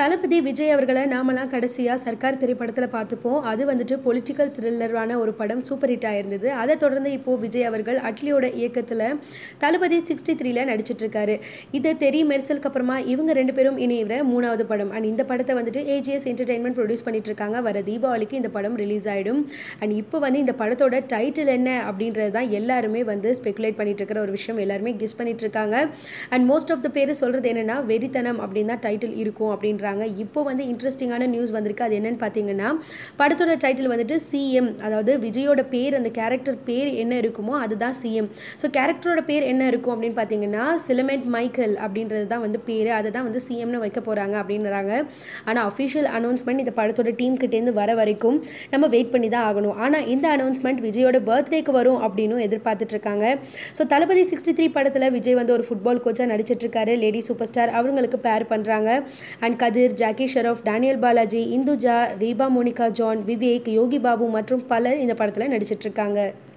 தளபதி விஜய் அவர்களை நாமெல்லாம் கடைசியாக சர்க்கார் திரைப்படத்தில் பார்த்துப்போம் அது வந்துட்டு பொலிட்டிக்கல் த்ரில்லரான ஒரு படம் சூப்பர் ஹிட் ஆயிருந்தது அதை தொடர்ந்து இப்போது விஜய் அவர்கள் அட்லியோட இயக்கத்தில் தளபதி சிக்ஸ்டி த்ரீல நடிச்சிட்ருக்காரு இது தெரி மெர்சலுக்கு அப்புறமா இவங்க ரெண்டு பேரும் இணையிற மூணாவது படம் அண்ட் இந்த படத்தை வந்துட்டு ஏஜிஎஸ் என்டர்டைன்மெண்ட் ப்ரொடியூஸ் பண்ணிட்டு இருக்காங்க வர தீபாவளிக்கு இந்த படம் ரிலீஸ் ஆகிடும் அண்ட் இப்போ வந்து இந்த படத்தோட டைட்டில் என்ன அப்படின்றது தான் எல்லாருமே வந்து ஸ்பெகுலேட் பண்ணிட்டு இருக்கிற ஒரு விஷயம் எல்லாருமே கெஸ் பண்ணிட்டு இருக்காங்க அண்ட் மோஸ்ட் ஆஃப் த பேர் சொல்கிறது என்னென்னா வெறித்தனம் அப்படின்னு தான் டைட்டில் இருக்கும் அப்படின்றாங்க இப்போ வந்து இன்ட்ரெஸ்டிங்கான நியூஸ் வந்திருக்கு அது என்னன்னு பார்த்தீங்கன்னா படத்தோட டைட்டில் வந்துட்டு சிஎம் அதாவது விஜயோட பேர் அந்த கேரக்டர் பேர் என்ன இருக்குமோ அதுதான் சிஎம் ஸோ கேரக்டரோட பேர் என்ன இருக்கும் அப்படின்னு பார்த்தீங்கன்னா சிலமெண்ட் மைக்கேல் அப்படின்றது தான் வந்து பேர் அதை தான் வந்து சிஎம்னு வைக்க போகிறாங்க அப்படின்றாங்க ஆனால் அஃபிஷியல் அனௌன்ஸ்மெண்ட் இந்த படத்தோட டீம் கிட்டேருந்து வர வரைக்கும் நம்ம வெயிட் பண்ணி தான் ஆகணும் ஆனால் இந்த அனௌன்ஸ்மெண்ட் விஜயோட பர்த்டேக்கு வரும் அப்படின்னு எதிர்பார்த்துட்டு இருக்காங்க ஸோ தளபதி சிக்ஸ்டி த்ரீ படத்தில் விஜய் வந்து ஒரு ஃபுட்பால் கோச்சாக நடிச்சிட்டு இருக்காரு லேடி சூப்பர் ஸ்டார் அவங்களுக்கு பேர் பண்ணுறாங்க அண்ட் கதிர் ஜாக்கி ஷெரஃப் டேனியல் பாலாஜி இந்துஜா ரீபா மோனிகா ஜான் விவேக் யோகி பாபு மற்றும் பலர் இந்த படத்தில் நடிச்சிட்டு இருக்காங்க